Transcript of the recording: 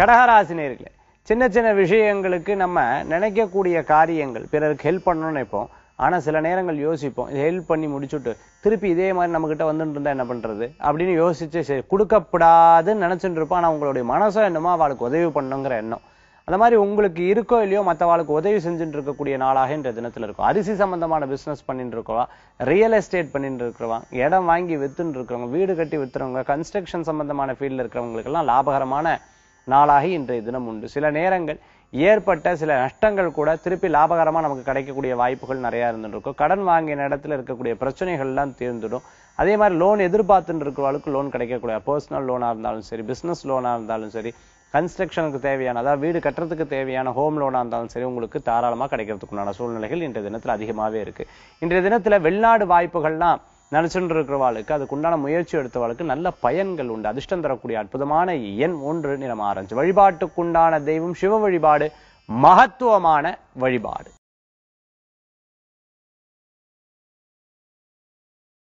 கடகராசினியர்களே சின்ன சின்ன விஷயங்களுக்கு நம்ம நினைக்கக்கூடிய காரியங்கள் பிறருக்கு ஹெல்ப் பண்ணணும்னு நினைப்போம் ஆனா சில நேரங்கள் யோசிப்போம் ஹெல்ப் பண்ணி முடிச்சுட்டு திருப்பி இதே மாதிரி நம்ம கிட்ட வந்துட்டு இருந்தா என்ன பண்றது அப்படின்னு யோசிச்சு சரி கொடுக்கப்படாதுன்னு நினைச்சுட்டு இருப்போம் ஆனா உங்களுடைய மனசோ என்னமோ அவளுக்கு உதவி பண்ணுங்கிற எண்ணம் அந்த மாதிரி உங்களுக்கு இருக்கோ இல்லையோ மற்றவாளுக்கு உதவி செஞ்சுட்டு இருக்கக்கூடிய நாளாக இன்றைய தினத்துல இருக்கும் அரிசி சம்பந்தமான பிசினஸ் பண்ணிட்டு இருக்கவா ரியல் எஸ்டேட் பண்ணிட்டு இருக்கிறவா இடம் வாங்கி வித்துன்னு இருக்கிறவங்க வீடு கட்டி வித்துறவங்க கன்ஸ்ட்ரக்ஷன் சம்பந்தமான ஃபீல்டில் இருக்கிறவங்களுக்கு எல்லாம் லாபகரமான நாளாக இன்றைய தினம் உண்டு சில நேரங்கள் ஏற்பட்ட சில நஷ்டங்கள் கூட திருப்பி லாபகரமா நமக்கு கிடைக்கக்கூடிய வாய்ப்புகள் நிறைய இருந்துட்டு இருக்கும் கடன் வாங்கின இடத்துல இருக்கக்கூடிய பிரச்சனைகள் எல்லாம் தீர்ந்துடும் அதே மாதிரி லோன் எதிர்பார்த்துட்டு இருக்கிறவளுக்கு லோன் கிடைக்கக்கூடிய பர்சனல் லோனா இருந்தாலும் சரி பிசினஸ் லோனா இருந்தாலும் சரி கன்ஸ்ட்ரக்ஷனுக்கு தேவையான அதாவது வீடு கட்டுறதுக்கு தேவையான ஹோம் லோனா இருந்தாலும் சரி உங்களுக்கு தாராளமா கிடைக்கிறதுக்குண்டான சூழ்நிலைகள் இன்றைய தினத்துல அதிகமாவே இருக்கு இன்றைய தினத்துல வெளிநாடு வாய்ப்புகள்லாம் நினைச்சுட்டு இருக்கிறவாளுக்கு அதுக்குண்டான முயற்சி எடுத்தவாளுக்கு நல்ல பயன்கள் உண்டு அதிர்ஷ்டம் தரக்கூடிய அற்புதமான எண் ஒன்று நிறம் ஆரஞ்சு வழிபாட்டுக்குண்டான தெய்வம் சிவ வழிபாடு மகத்துவமான வழிபாடு